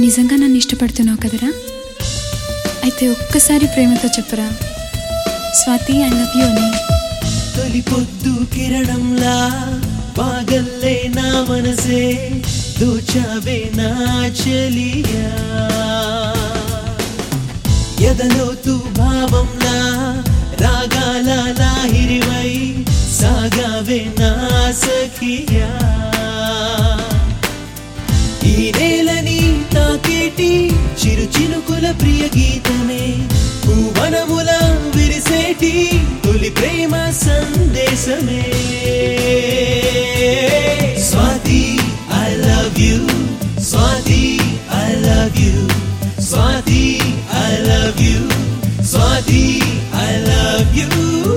నిజంగా నన్ను ఇష్టపడుతున్నావు కదరా అయితే ఒక్కసారి ప్రేమతో చెప్పరా స్వాతి ఐ లవ్ యూ అని తొలి పొద్దు కిరణంలా పాగల్లే నా మనసే దోచావే నా చెలియా ఎదలోతు భావంలా రాగాల లాహిరివై సాగావే నా సఖియా ఈ నేలని తాకేటి చిరు చినుకుల ప్రియ గీతమే భువనముల విరిసేటి తొలి ప్రేమ సందేశమే Swathi I love you Swathi I love you Swathi I love you Swathi I love you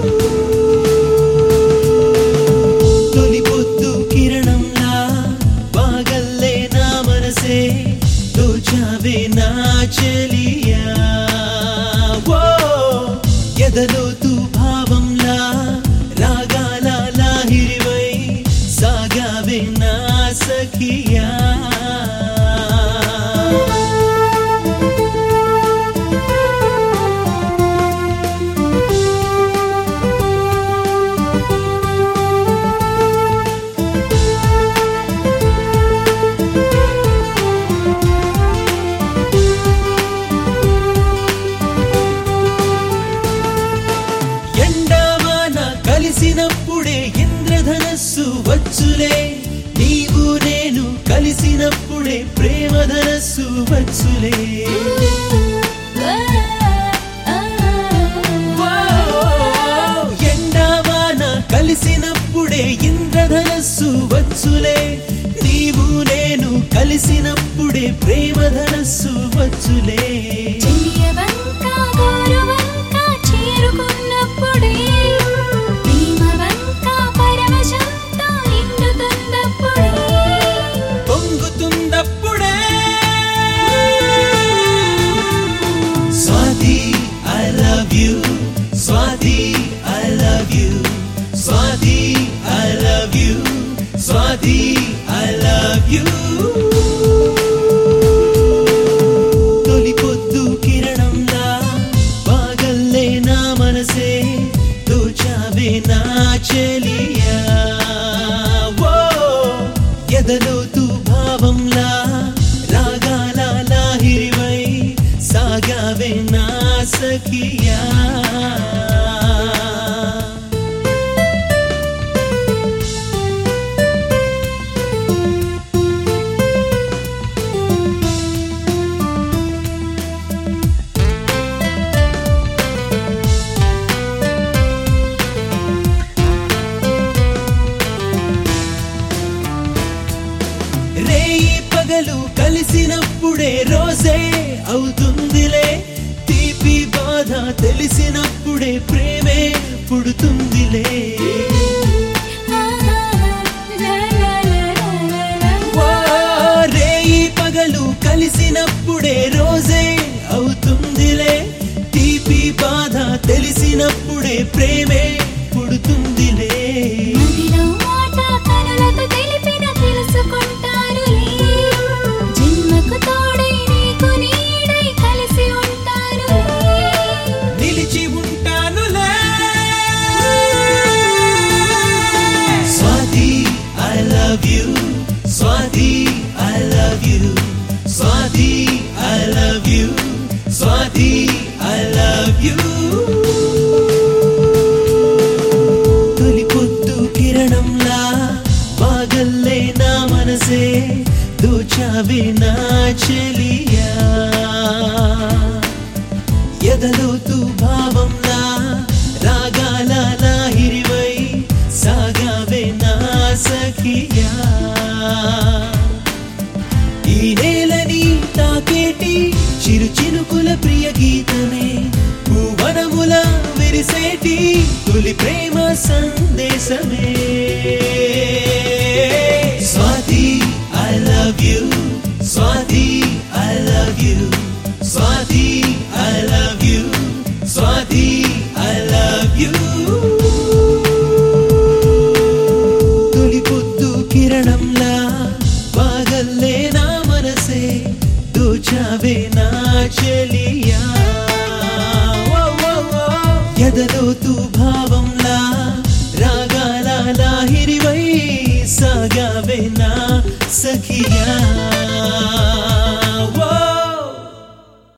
తొలి పొద్దు కిరణంలా పాగల్లే నా మనసే దోచావే నా చెలియా ఓ ఎదలోతు భావంలా రాగాల లాహిరివై సాగావే నా సఖియా ఎండామాన కలిసినప్పుడే ఇంద్రధనస్సు వచ్చులే నీవు నేను కలిసినప్పుడే ప్రేమధనస్సు వచ్చులే ఎండామాన కలిసినప్పుడే ఇంద్రధనస్సు వచ్చులే నీవు నేను కలిసినప్పుడే ప్రేమధనస్సు వచ్చులే చెయ్యవంక గోరువంక చేరుకున్నప్పుడే ప్రేమవంక పరవశంతో నిండుతున్నప్పుడే పొంగుతుందప్పుడే Swathi I love you Swathi I love you Swathi I love you Swathi I love you తొలి పొద్దు కిరణంలా పాగల్లే నా మనసే దోచావే నా చెలియా ఓ ఎదలోతు భావంలా రాగాల లాహిరివై సాగావే నా సఖియా రేయి పగలు కలిసినప్పుడే రోజే అవుతుందిలే తీపి బాధ తెలిసినప్పుడే ప్రేమే పుడుతుందిలే వా, రేయి పగలు కలిసినప్పుడే రోజే అవుతుందిలే తీపి బాధ తెలిసినప్పుడే ప్రేమే పుడుతుందిలే మదిలో మాట కనులతో తెలిపిన తెలుసుకుంటారులే జన్మకు తోడై నీకు నీడై కలిసి ఉంటారులే నిలిచి ఉంటానులే Swathi I love you Swathi I love you Swathi I love you Swathi I love you తొలి పొద్దు కిరణంలా పాగల్లే నా మనసే దోచావే నా చెలియా ఎదలోతు భావంలా రాగాల లాహిరివై సాగావే నా సఖియా ఈ నేలని తాకేటి చిరు చినుకుల ప్రియ గీతమే భువనముల విరిసేటి తొలి ప్రేమ సందేశమే Swathi I love you Swathi I love you Swathi I love you Swathi I love you తొలి పొద్దు కిరణంలా పాగల్లే నా మనసే దోచ వచ్చావే నా చెలియా ఓ, ఓ, ఓ. ఎదలోతు భావంలా రాగాల లాహిరివై సాగావే నా సఖియా